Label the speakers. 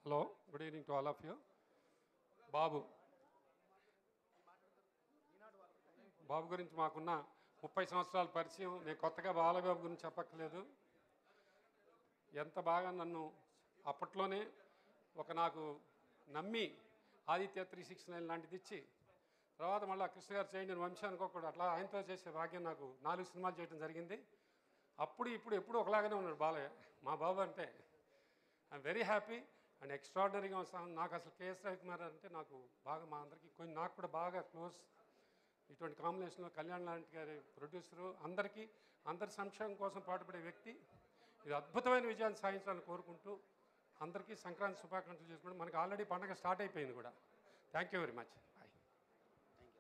Speaker 1: hello good evening to all of you Babu Babu గురించి మాకున్న ముప్పై సంవత్సరాల పరిచయం నేను కొత్తగా బాలబాబు గురించి చెప్పక్కర్లేదు ఎంత బాగా నన్ను అప్పట్లోనే ఒక నాకు నమ్మి ఆదిత్య త్రీ సిక్స్ నైన్ లాంటిది ఇచ్చి తర్వాత మళ్ళీ కృష్ణ గారు చేయండి నేను వంశానికి ఒకడు అట్లా ఆయనతో చేసే భాగ్యం నాకు నాలుగు సినిమాలు చేయడం జరిగింది అప్పుడు ఇప్పుడు ఎప్పుడు ఒకలాగానే ఉన్నాడు బాలయ్య మా బాబు అంటే ఐఎమ్ వెరీ హ్యాపీ అండ్ ఎక్స్ట్రాడినరీగా వస్తాను నాకు అసలు కేఎస్ రవికుమార్ అంటే నాకు బాగా మా అందరికీ కొన్ని నాకు కూడా బాగా క్లోజ్ ఇటువంటి కాంబినేషన్లో కళ్యాణ్ లాంటి గారి ప్రొడ్యూసరు అందరికీ అందరి సంక్షేమం కోసం పాటుపడే వ్యక్తి ఇది అద్భుతమైన విజయాన్ని సాధించాలని కోరుకుంటూ అందరికీ సంక్రాంతి శుభాకాంక్షలు చేసుకుంటూ మనకి ఆల్రెడీ పండగ స్టార్ట్ అయిపోయింది కూడా థ్యాంక్ యూ వెరీ మచ్